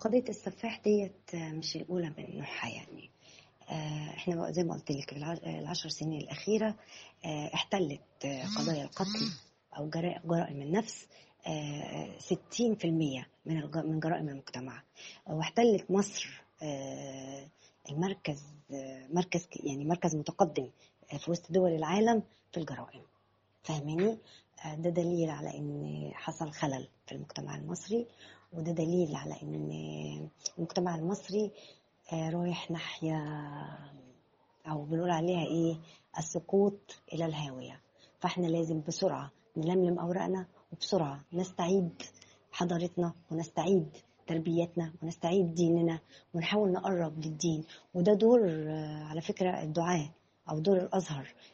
قضية السفاح ديت مش الأولى من نوعها يعني آه، احنا زي ما قلت لك في الع- العشر سنين الأخيرة آه، احتلت آه، قضايا القتل أو جرا- جرائم النفس آه، 60% من الج- من جرائم المجتمع واحتلت مصر آه، المركز آه، مركز ك- يعني مركز متقدم آه، في وسط دول العالم في الجرائم فاهماني آه، ده دليل على ان حصل خلل في المجتمع المصري وده دليل على ان المجتمع المصري آه، رايح ناحية أو بنقول عليها إيه السقوط إلى الهاوية فإحنا لازم بسرعة نلملم أوراقنا وبسرعة نستعيد حضارتنا ونستعيد تربيتنا ونستعيد ديننا ونحاول نقرب للدين وده دور آه، على فكرة الدعاة أو دور الأزهر